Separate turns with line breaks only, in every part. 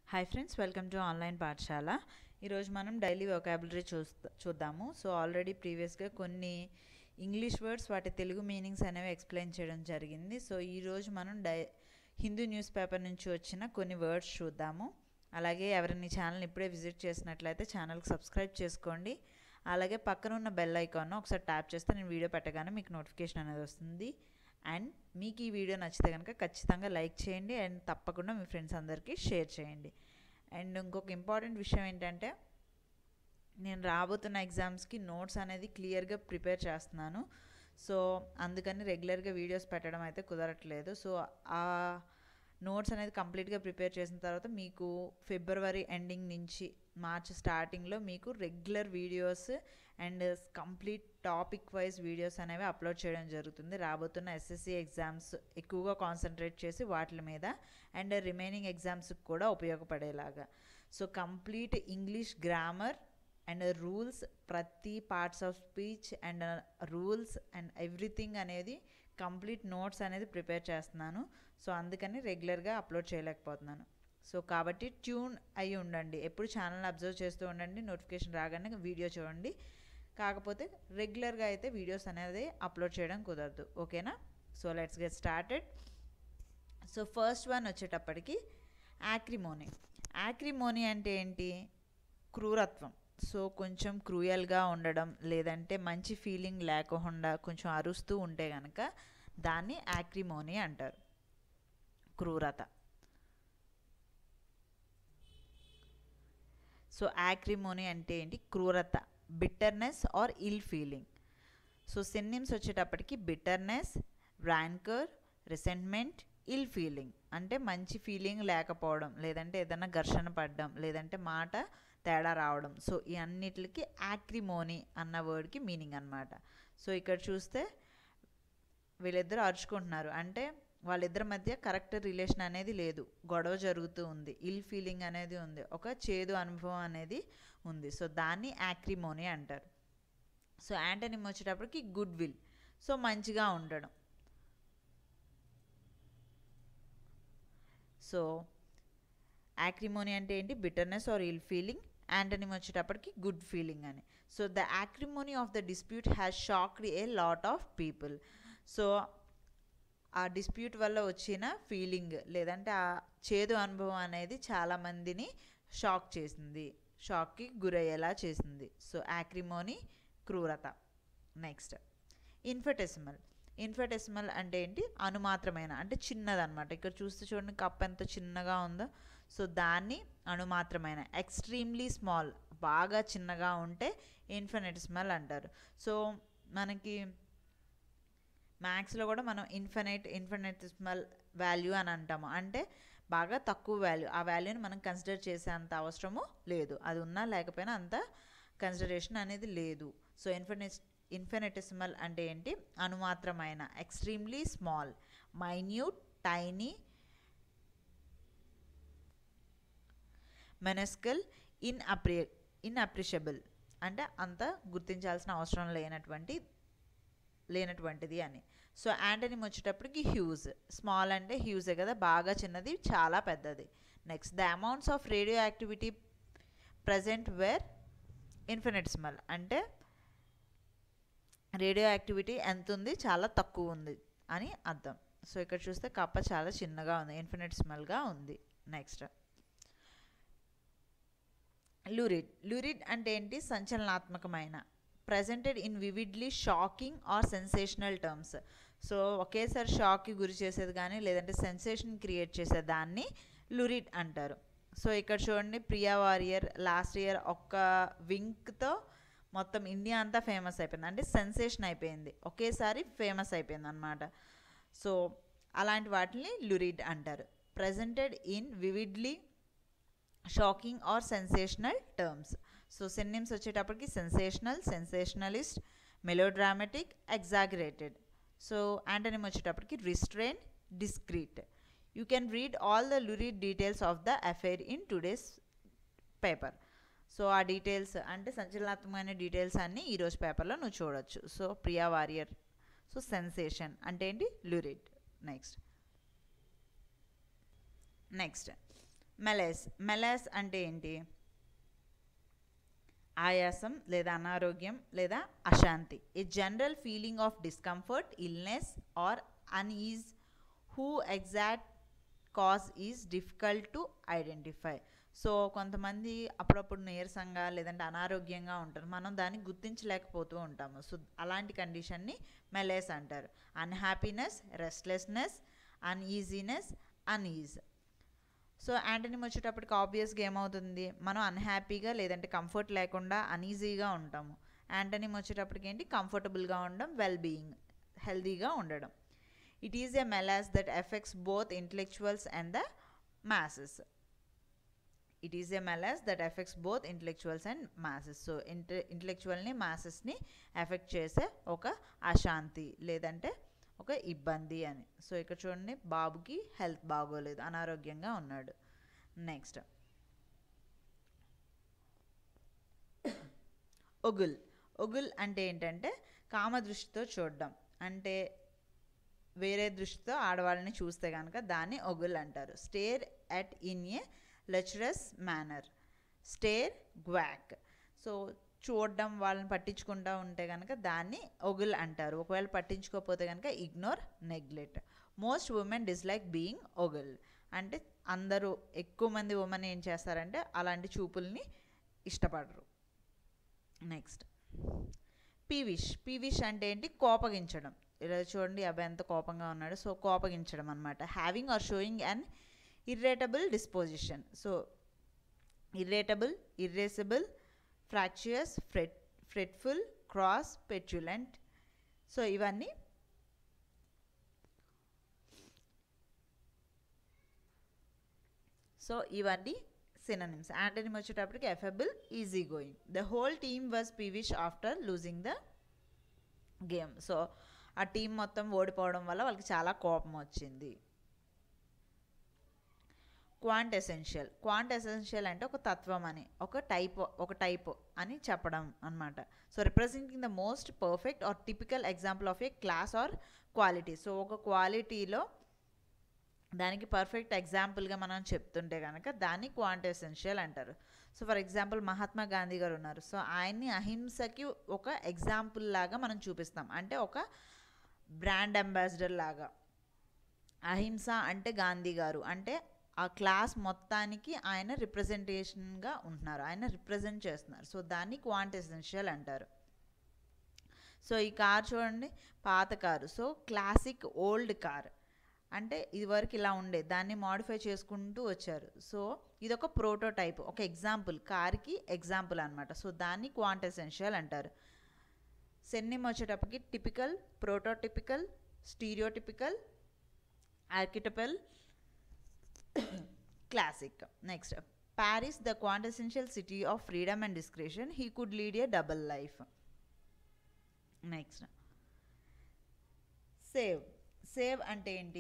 hi friends welcome to online పాఠశాల ఈరోజు మనం డైలీ వొకాబులరీ చూస్తా చూద్దాము సో ఆల్రెడీ ప్రీవియస్గా కొన్ని ఇంగ్లీష్ వర్డ్స్ వాటి తెలుగు మీనింగ్స్ అనేవి ఎక్స్ప్లెయిన్ చేయడం జరిగింది సో ఈరోజు మనం డై హిందూ న్యూస్ పేపర్ నుంచి వచ్చిన కొన్ని వర్డ్స్ చూద్దాము అలాగే ఎవరైనా ఛానల్ ఇప్పుడే విజిట్ చేసినట్లయితే ఛానల్కి సబ్స్క్రైబ్ చేసుకోండి అలాగే పక్కన ఉన్న బెల్ ఐకాన్ ఒకసారి ట్యాప్ చేస్తే నేను వీడియో పెట్టగానే మీకు నోటిఫికేషన్ అనేది వస్తుంది అండ్ మీకు ఈ వీడియో నచ్చితే కనుక ఖచ్చితంగా లైక్ చేయండి అండ్ తప్పకుండా మీ ఫ్రెండ్స్ అందరికీ షేర్ చేయండి అండ్ ఇంకొక ఇంపార్టెంట్ విషయం ఏంటంటే నేను రాబోతున్న ఎగ్జామ్స్కి నోట్స్ అనేది క్లియర్గా ప్రిపేర్ చేస్తున్నాను సో అందుకని రెగ్యులర్గా వీడియోస్ పెట్టడం అయితే కుదరట్లేదు సో ఆ నోట్స్ అనేది కంప్లీట్గా ప్రిపేర్ చేసిన తర్వాత మీకు ఫిబ్రవరి ఎండింగ్ నుంచి మార్చ్ స్టార్టింగ్లో మీకు regular videos and complete topic wise videos అనేవి అప్లోడ్ చేయడం జరుగుతుంది రాబోతున్న ఎస్ఎస్సి ఎగ్జామ్స్ ఎక్కువగా కాన్సన్ట్రేట్ చేసి వాటి మీద అండ్ రిమైనింగ్ ఎగ్జామ్స్కి కూడా ఉపయోగపడేలాగా so complete English grammar and rules ప్రతి parts of speech and rules and everything అనేది కంప్లీట్ నోట్స్ అనేది ప్రిపేర్ చేస్తున్నాను సో అందుకని రెగ్యులర్గా అప్లోడ్ చేయలేకపోతున్నాను సో కాబట్టి ట్యూన్ అయి ఉండండి ఎప్పుడు ఛానల్ని అబ్జర్వ్ చేస్తూ ఉండండి నోటిఫికేషన్ రాగానే వీడియో చూడండి కాకపోతే రెగ్యులర్గా అయితే వీడియోస్ అనేది అప్లోడ్ చేయడం కుదరదు ఓకేనా so let's get started so first one వచ్చేటప్పటికి యాక్రిమోనీ యాక్రిమోనీ అంటే ఏంటి క్రూరత్వం సో కొంచెం క్రూయల్గా ఉండడం లేదంటే మంచి ఫీలింగ్ లేకుండా కొంచెం అరుస్తూ ఉంటే కనుక దాన్ని యాక్రిమోనీ అంటారు క్రూరత సో యాక్రిమోనీ అంటే ఏంటి క్రూరత bitterness or ill feeling so synonyms వచ్చేటప్పటికి bitterness rancour resentment ill feeling అంటే మంచి ఫీలింగ్ లేకపోవడం లేదంటే ఏదైనా ఘర్షణ పడడం లేదంటే మాట తేడా రావడం సో ఈ అన్నిటికి యాక్రిమోనీ అన్న వర్డ్కి మీనింగ్ అనమాట సో ఇక్కడ చూస్తే వీళ్ళిద్దరూ అరుచుకుంటున్నారు అంటే వాళ్ళిద్దరి మధ్య కరెక్ట్ రిలేషన్ అనేది లేదు గొడవ జరుగుతూ ఉంది ఇల్ ఫీలింగ్ అనేది ఉంది ఒక చేదు అనుభవం అనేది ఉంది సో దాన్ని యాక్రిమోనీ అంటారు సో యాంటనిమ్ వచ్చేటప్పటికి గుడ్ విల్ సో మంచిగా ఉండడం సో యాక్రిమోనీ అంటే ఏంటి bitterness or ill feeling antonym వచ్చేటప్పటికి గుడ్ ఫీలింగ్ అని so the acrimony of the dispute has shocked a lot of people so ఆ డిస్ప్యూట్ వల్ల వచ్చిన ఫీలింగ్ లేదంటే ఆ చేదు అనుభవం అనేది చాలామందిని షాక్ చేసింది షాక్కి గురయ్యేలా చేసింది సో యాక్రిమోనీ క్రూరత నెక్స్ట్ ఇన్ఫెటెసిమల్ ఇన్ఫెటెసిమల్ అంటే ఏంటి అనుమాత్రమైన అంటే చిన్నదనమాట ఇక్కడ చూస్తే చూడండి కప్ ఎంత చిన్నగా ఉందో సో దాన్ని అనుమాత్రమైన ఎక్స్ట్రీమ్లీ స్మాల్ బాగా చిన్నగా ఉంటే ఇన్ఫినిటిస్మల్ అంటారు సో మనకి మ్యాథ్స్లో కూడా మనం ఇన్ఫినైట్ ఇన్ఫినిటిస్మల్ వాల్యూ అని అంటాము అంటే బాగా తక్కువ వాల్యూ ఆ వాల్యూని మనం కన్సిడర్ చేసే అంత అవసరము లేదు అది ఉన్నా లేకపోయినా అంత కన్సిడరేషన్ అనేది లేదు సో ఇన్ఫినిట్ ఇన్ఫినిటిసిమల్ అంటే ఏంటి అనుమాత్రమైన extremely small minute tiny minuscule in appre inappreciable అంటే అంత గుర్తించాల్సిన అవసరం లేనటువంటి లేనటువంటిది అని సో యాంటనిమ్ వచ్చేటప్పటికి హ్యూజ్ స్మాల్ అంటే హ్యూజే కదా బాగా చిన్నది చాలా పెద్దది next the amounts of radioactivity present were infinitesimal అంటే రేడియో యాక్టివిటీ ఎంత ఉంది చాలా తక్కువ ఉంది అని అర్థం సో ఇక్కడ చూస్తే కప్ప చాలా చిన్నగా ఉంది ఇన్ఫినిట్స్మల్గా ఉంది నెక్స్ట్ లూరిడ్ లూరిడ్ అంటే ఏంటి సంచలనాత్మకమైన presented in vividly shocking or sensational terms so ఒకేసారి షాక్కి గురి చేసేది కానీ లేదంటే సెన్సేషన్ క్రియేట్ చేసే దాన్ని లురిడ్ అంటారు సో ఇక్కడ చూడండి ప్రియా వారియర్ లాస్ట్ ఇయర్ ఒక్క వింక్తో మొత్తం ఇండియా అంతా ఫేమస్ అయిపోయింది అంటే సెన్సేషన్ అయిపోయింది ఒకేసారి ఫేమస్ అయిపోయింది అనమాట సో అలాంటి వాటిని లురిడ్ అంటారు presented in vividly shocking or sensational terms so synonyms వచ్చేటప్పటికి sensational sensationalist melodramatic exaggerated so antonym వచ్చేటప్పటికి restrain discreet you can read all the lurid details of the affair in today's paper so ఆ details అంటే సంచలనాత్మకమైన details అన్నీ ఈరోజు పేపర్లో నువ్వు చూడొచ్చు so Priya Varrier so sensation అంటే ఏంటి లురిడ్ నెక్స్ట్ నెక్స్ట్ మెలాస్ మెలాస్ అంటే ఏంటి ఆయాసం లేదా అనారోగ్యం లేదా అశాంతి a general feeling of discomfort illness or unease who exact cause is difficult to identify so కొంతమంది అప్పుడప్పుడు నీరసంగా లేదంటే అనారోగ్యంగా ఉంటారు మనం దాన్ని గుర్తించలేకపోతూ ఉంటాము సో అలాంటి కండిషన్ని మెలేస్ అంటారు unhappiness restlessness uneasiness unease so antonym వచ్చేటప్పటికి ఆబ్వియస్గా ఏమవుతుంది మనం అన్హ్యాపీగా లేదంటే కంఫర్ట్ లేకుండా అన్ఈజీగా ఉంటాము యాంటనీ వచ్చేటప్పటికి ఏంటి కంఫర్టబుల్గా ఉండడం వెల్ బీయింగ్ హెల్దీగా ఉండడం it is a malaise that affects both intellectuals and the masses it is a malaise that affects both intellectuals and masses so ఇంట ఇంటలెక్చువల్ని మాసెస్ని ఎఫెక్ట్ చేసే ఒక అశాంతి లేదంటే ఒక ఇబ్బంది అని సో ఇక్కడ చూడండి బాబుకి హెల్త్ బాగోలేదు అనారోగ్యంగా ఉన్నాడు నెక్స్ట్ ఒగుల్ ఒగుల్ అంటే ఏంటంటే కామదృష్టితో చూడడం అంటే వేరే దృష్టితో ఆడవాళ్ళని చూస్తే కనుక దాన్ని ఒగుల్ అంటారు stare at in a lecherous manner stare gawk so చూడడం వాళ్ళని పట్టించుకుంటూ ఉంటే కనుక దాన్ని ఒగుల్ అంటారు ఒకవేళ పట్టించుకోకపోతే కనుక ignore neglect most women dislike being ogle అంటే అందరూ ఎక్కువ మంది ఉమెన్ ఏం చేస్తారంటే అలాంటి చూపుల్ని ఇష్టపడరు నెక్స్ట్ పీవిష్ పీవిష్ అంటే ఏంటి కోపగించడం ఇలా చూడండి అబ్బాయి ఎంత కోపంగా ఉన్నాడు సో కోపగించడం అనమాట having or showing an irritable disposition so irritable irascible fractious fret fretful cross petulant so ఇవన్నీ సో ఇవన్నీ సిననిమ్స్ యాంటనిమ్ వచ్చేటప్పటికి affable easy going the whole team was peevish after losing the game so ఆ team మొత్తం ఓడిపోవడం వల్ల వాళ్ళకి చాలా కోపం వచ్చింది క్వాంట్ ఎసెన్షియల్ క్వాంట్ ఎసెన్షియల్ అంటే ఒక తత్వం అని ఒక టైప్ ఒక టైప్ అని చెప్పడం అనమాట so representing the most perfect or typical example of a class or quality so ఒక క్వాలిటీలో దానికి పర్ఫెక్ట్ ఎగ్జాంపుల్గా మనం చెప్తుంటే కనుక దాన్ని క్వాంట్ ఎసెన్షియల్ అంటారు so for example Mahatma Gandhi గారు ఉన్నారు సో ఆయన్ని అహింసకి ఒక ఎగ్జాంపుల్ లాగా మనం చూపిస్తాం అంటే ఒక బ్రాండ్ అంబాసిడర్ లాగా అహింస అంటే గాంధీ గారు అంటే ఆ క్లాస్ మొత్తానికి ఆయన రిప్రజెంటేషన్గా ఉంటున్నారు ఆయన రిప్రజెంట్ చేస్తున్నారు సో దాన్ని క్వాంట్ ఎసెన్షియల్ అంటారు సో ఈ కార్ చూడండి పాత car so classic old car అంటే ఇదివరకు ఇలా ఉండే దాన్ని మాడిఫై చేసుకుంటూ వచ్చారు సో ఇదొక ప్రోటోటైప్ ఒక ఎగ్జాంపుల్ కార్కి ఎగ్జాంపుల్ అనమాట సో దాన్ని క్వాంట్ ఎసెన్షియల్ అంటారు సెన్నిమ్ వచ్చేటప్పటికి typical prototypical stereotypical archetypal classic next Paris the quintessential city of freedom and discretion he could lead a double life next suave suave అంటే ఏంటి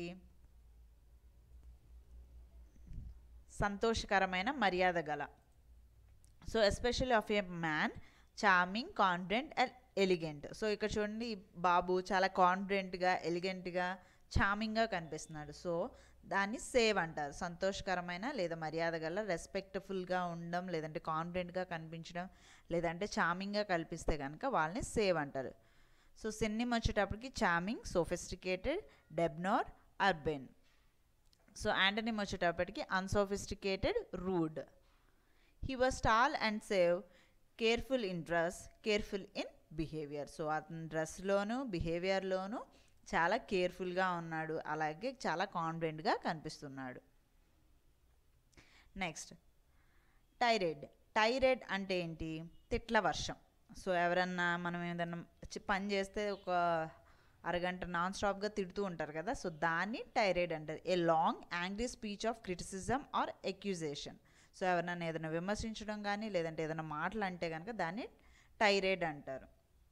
సంతోషకరమైన మర్యాద గల so especially of a man charming confident and elegant so ఇక్కడ చూడండి బాబు చాలా కాన్ఫిడెంట్గా ఎలిగెంట్గా చార్మింగ్గా కనిపిస్తున్నాడు సో దాన్ని సేవ్ అంటారు సంతోషకరమైన లేదా మర్యాద గల రెస్పెక్ట్ఫుల్గా ఉండడం లేదంటే కాన్ఫిడెంట్గా కనిపించడం లేదంటే చార్మింగ్గా కల్పిస్తే కనుక వాళ్ళని సేవ్ అంటారు సో సిన్నిమ్ వచ్చేటప్పటికి charming sophisticated debonair urbane so antonym వచ్చేటప్పటికి unsophisticated rude he was tall and suave careful in dress careful in behaviour so అతని డ్రెస్లోను బిహేవియర్లోను చాలా కేర్ఫుల్గా ఉన్నాడు అలాగే చాలా కాన్ఫిడెంట్గా కనిపిస్తున్నాడు నెక్స్ట్ టైరెడ్ టైరెడ్ అంటే ఏంటి తిట్ల వర్షం సో ఎవరన్నా మనం ఏదన్నా చి- పని చేస్తే ఒక అరగంట నాన్ స్టాప్గా తిడుతూ ఉంటారు కదా సో దాన్ని టైరెడ్ అంటారు a long angry speech of criticism or accusation so ఎవరైనా ఏదైనా విమర్శించడం కానీ లేదంటే ఏదైనా మాటలు అంటే కనుక దాన్ని టైరేడ్ అంటారు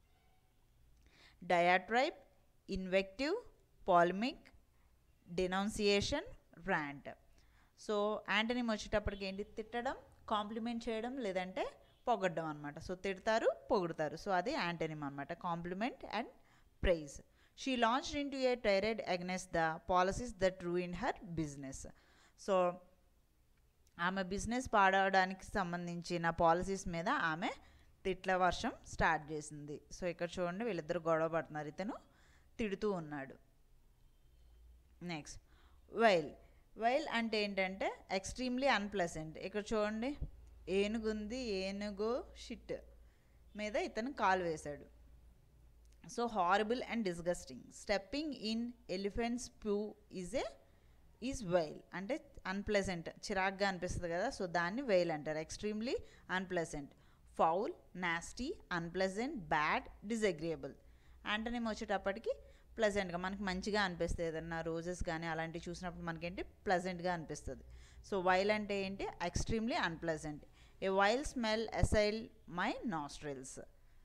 diatribe invective polemic denunciation rant so antonym వచ్చేటప్పటికి ఏంటి తిట్టడం కాంప్లిమెంట్ చేయడం లేదంటే పొగడ్డం అనమాట సో తిడతారు పొగుడతారు సో అది యాంటనిమ్ అనమాట compliment and praise she launch into a tirade against the policies that ruin her business so ఆమె బిజినెస్ పాడవడానికి సంబంధించిన పాలసీస్ మీద ఆమె తిట్ల వర్షం స్టార్ట్ చేసింది సో ఇక్కడ చూడండి వీళ్ళిద్దరు గొడవ పడుతున్నారు ఇతను తిడుతూ ఉన్నాడు నెక్స్ట్ వైల్ వైల్ అంటే ఏంటంటే ఎక్స్ట్రీమ్లీ అన్ప్లెసెంట్ ఇక్కడ చూడండి ఏనుగుంది ఏనుగు షిట్ మీద ఇతను కాలు వేశాడు so horrible and disgusting stepping in elephant's poo is a is vile అంటే అన్ప్లెజెంట్ చిరాగ్గా అనిపిస్తుంది కదా సో దాన్ని వైల్ అంటారు extremely unpleasant foul nasty unpleasant bad disagreeable antonym వచ్చేటప్పటికి ప్లెజెంట్గా మనకి మంచిగా అనిపిస్తుంది ఏదన్నా రోజెస్ కానీ అలాంటివి చూసినప్పుడు మనకేంటి ప్లెజెంట్గా అనిపిస్తుంది సో వైల్ అంటే ఏంటి extremely unpleasant a vile smell assailed my nostrils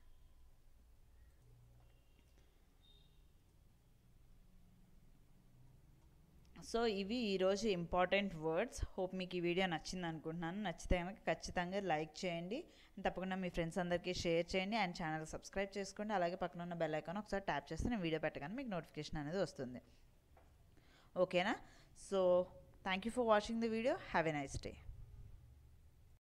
so ఇవి ఈరోజు ఇంపార్టెంట్ వర్డ్స్ హోప్ మీకు ఈ వీడియో నచ్చింది అనుకుంటున్నాను నచ్చితే కనుక ఖచ్చితంగా లైక్ చేయండి తప్పకుండా మీ ఫ్రెండ్స్ అందరికీ షేర్ చేయండి అండ్ ఛానల్ సబ్స్క్రైబ్ చేసుకోండి అలాగే పక్కన ఉన్న బెల్ ఐకాన్ ఒకసారి ట్యాప్ చేస్తే నేను వీడియో పెట్టగానే మీకు నోటిఫికేషన్ అనేది వస్తుంది ఓకేనా so thank you for watching the video have a nice day